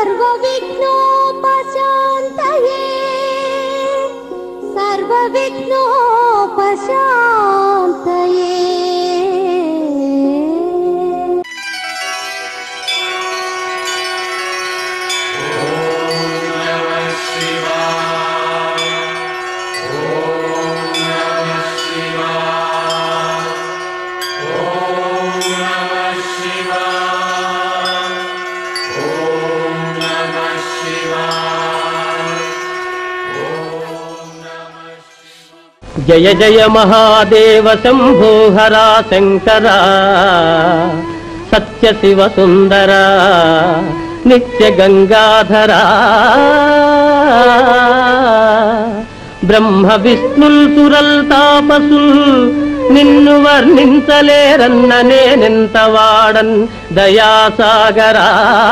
सर्वविघ्नोपशान्तये सर्वविघ्नोपशान्तये జయ జయ మహాదేవ శంభో హరా శంకర సత్య శివ సుందర నిత్య గంగాధర బ్రహ్మ విష్ణుల్ సురల్ తాపసుల్ నిన్ను వర్ణించలేరన్న నేనెంత వాడన్ దయాసాగరా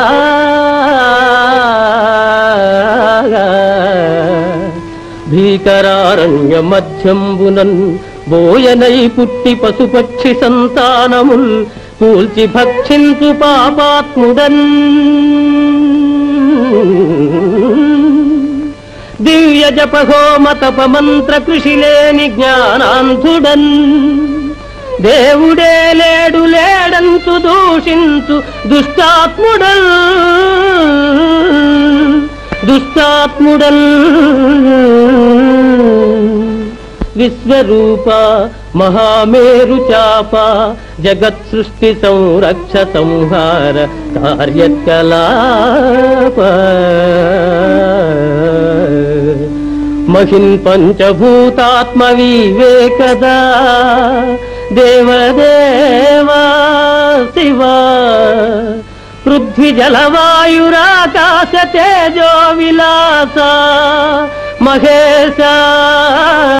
భీకరారణ్య మధ్యంబునన్ బోయనై పుట్టి పశుపక్షి సంతానముల్ కూల్చి భక్షించు పాపాత్ముడన్ దివ్య జపహోమ తపమంత్ర కృషి లేని జ్ఞానాంధుడన్ దేవుడే లేడు లేడంతు దూషించు దుష్టాత్ముడల్ దుష్టాత్ముడల్ విశ్వరూప మహామేరు చాప జగత్ సృష్టి సంరక్ష సంహార కార్యకలాప మహిన్ పంచభూతాత్మ వివేకదా దేవదేవా శివ పృథ్వీ జలవాయురాకాశ తేజో విలాస మహేశ